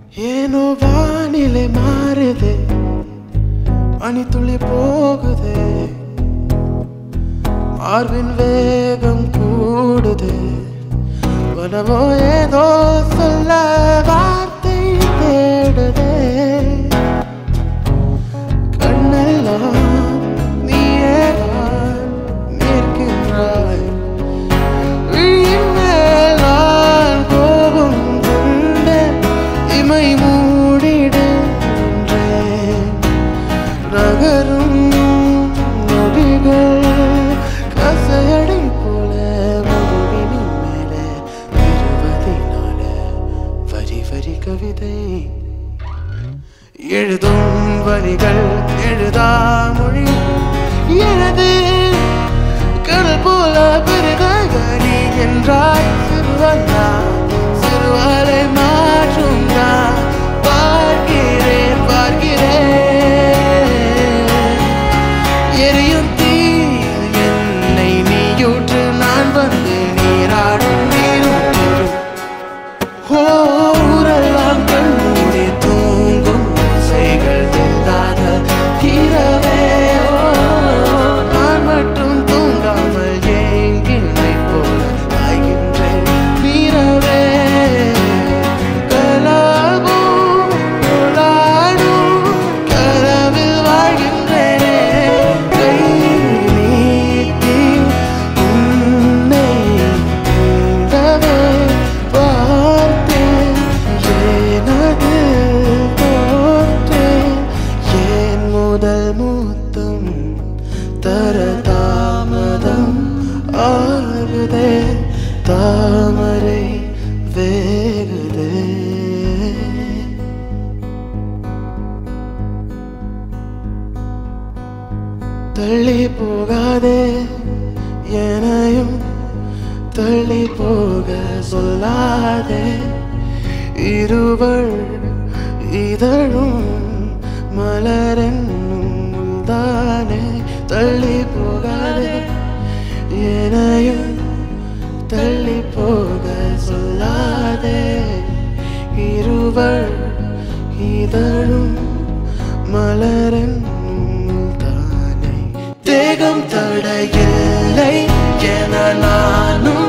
ஏனோ வானிலை மாறுது மணித்துளி போகுது மார்பின் வேகம் கூடுது வனமோ ஏதோ சொல்ல வார்த்தை தேடுதே கண்ணெல்லாம் நீயேதான் நிற்கின்றாய் விழியின் மேல் நான் கோபம் கொண்டேன் இமை மூடிடுகின்றேன் நகரும் நொடிகள் கசையடை போல முதுகினின் மேலே இருபதினால வரி வரி கவிதை எழுதும் வரிகள் எழுதா மொழி எனது கடல் போல பெரிதாக நீ என்றாய் சிறுவனா சிறுவரை மாற்றும் நான் பார்க்கிறேன் பார்க்கிறேன் எரியும் தீயில் என்னை நீயூற்று நான் வந்து நீராடும் நீரூற்றும் ஊரெல்லாம் கண்மூடி தூங்கும் இசைகள் இல்லாத இரவே ஓ, நான் மட்டும் தூங்காமல் ஏங்கினை போல ஆகின்றேன் நீரவே கலாபம் உலாடும் கனவில் வாழ்கின்றேனே கை நீட்டி உன்னை நீண்டவே பார்த்தேன் ஏனது தோற்றேன் ஏன் முதல் மூத்தம் தர தாமதம் ஆகுதே தாமரை வேகுதே தள்ளி போகாதே எனையும் தள்ளி போக சொல்லாதே இருவள் இதழும் மலரென்னும் தானே தள்ளி போகாதே எனையும் தள்ளி போக சொல்லாதே இருவள் இதழும் மலரென்னும் தானே தேகம் தடையில்லை என நானும்